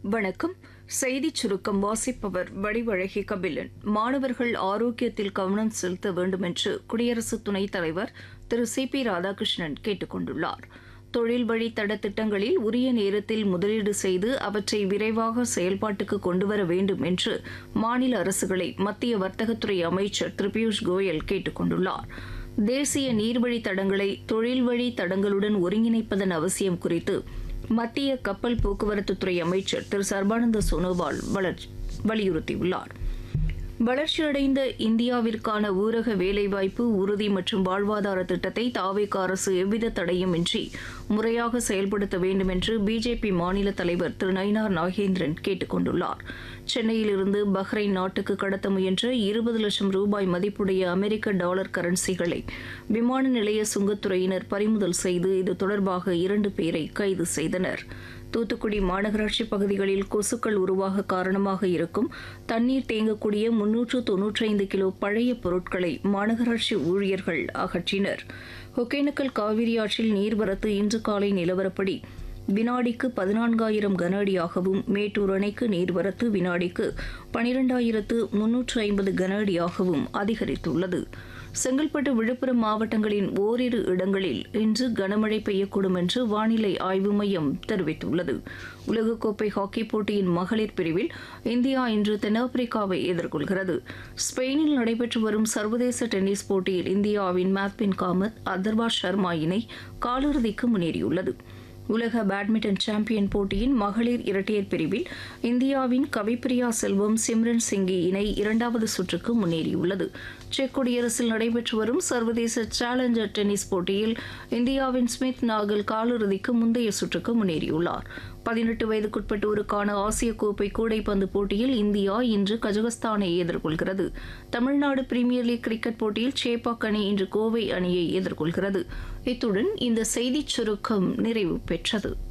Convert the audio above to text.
வணக்கம் செய்திச் சுருக்கம் வாசிப்பவர் வடிவழகி கபிலன் மாணவர்கள் ஆரோக்கியத்தில் கவனம் செலுத்த வேண்டும் என்று குடியரசு துணைத் தலைவர் திரு சி பி ராதாகிருஷ்ணன் கேட்டுக் கொண்டுள்ளார் தொழில் வழி தட திட்டங்களில் உரிய நேரத்தில் முதலீடு செய்து அவற்றை விரைவாக செயல்பாட்டுக்கு கொண்டுவர வேண்டும் என்று மாநில அரசுகளை மத்திய வர்த்தகத்துறை அமைச்சர் திரு பியூஷ் கோயல் கேட்டுக் கொண்டுள்ளார் தேசிய நீர்வழி தடங்களை தொழில் வழி தடங்களுடன் ஒருங்கிணைப்பதன் அவசியம் குறித்து மத்திய கப்பல் போக்குவரத்துத்துறை அமைச்சர் திரு சர்பானந்த சோனோவால் வளர்- வலியுறுத்தியுள்ளார் வளர்ச்சியடைந்த இந்தியாவிற்கான ஊரக வேலைவாய்ப்பு உறுதி மற்றும் வாழ்வாதார திட்டத்தை தாவேக அரசு எவ்வித தடையுமின்றி முறையாக செயல்படுத்த வேண்டும் என்று பிஜேபி மாநில தலைவர் திரு நயினார் நாகேந்திரன் கேட்டுக் கொண்டுள்ளார் சென்னையிலிருந்து பஹ்ரைன் நாட்டுக்கு கடத்த முயன்ற இருபது லட்சம் ரூபாய் மதிப்புடைய அமெரிக்க டாலர் கரன்சிகளை விமான நிலைய சுங்கத்துறையினர் பறிமுதல் செய்து இது தொடர்பாக இரண்டு பேரை கைது செய்தனர் தூத்துக்குடி மாநகராட்சி பகுதிகளில் கொசுக்கள் உருவாக காரணமாக இருக்கும் தண்ணீர் தேங்கக்கூடிய முன்னூற்று தொன்னூற்றைந்து கிலோ பழைய பொருட்களை மாநகராட்சி ஊழியர்கள் அகற்றினர் ஒகேனக்கல் காவிரி ஆற்றில் நீர்வரத்து இன்று காலை நிலவரப்படி வினாடிக்கு பதினான்காயிரம் கன அடியாகவும் மேட்டூர் அணைக்கு நீர்வரத்து வினாடிக்கு பனிரெண்டாயிரத்து முன்னூற்று ஐம்பது கன அடியாகவும் அதிகரித்துள்ளது செங்கல்பட்டு விழுப்புரம் மாவட்டங்களின் ஓரிரு இடங்களில் இன்று கனமழை பெய்யக்கூடும் என்று வானிலை ஆய்வு மையம் தெரிவித்துள்ளது உலகக்கோப்பை ஹாக்கி போட்டியின் மகளிர் பிரிவில் இந்தியா இன்று தென்னாப்பிரிக்காவை எதிர்கொள்கிறது ஸ்பெயினில் நடைபெற்று வரும் சர்வதேச டென்னிஸ் போட்டியில் இந்தியாவின் மேத்பின் காமத் அதர்வா சர்மா இணை காலிறுதிக்கு முன்னேறியுள்ளது உலக பேட்மிண்டன் சாம்பியன் போட்டியின் மகளிர் இரட்டையர் பிரிவில் இந்தியாவின் கவிப்பிரியா செல்வம் சிம்ரன் சிங்கி இணை இரண்டாவது சுற்றுக்கு முன்னேறியுள்ளது செக் குடியரசில் நடைபெற்று வரும் சர்வதேச சேலஞ்சர் டென்னிஸ் போட்டியில் இந்தியாவின் ஸ்மித் நாகல் காலிறுதிக்கு முந்தைய சுற்றுக்கு முன்னேறியுள்ளார் பதினெட்டு வயதுக்குட்பட்டோருக்கான ஆசிய கோப்பை கூடைப்பந்து போட்டியில் இந்தியா இன்று கஜகஸ்தானை எதிர்கொள்கிறது தமிழ்நாடு பிரீமியர் லீக் கிரிக்கெட் போட்டியில் சேப்பாக் அணி இன்று கோவை அணியை எதிர்கொள்கிறது இத்துடன் இந்த செய்திச் சுருக்கம் நிறைவு பெற்றது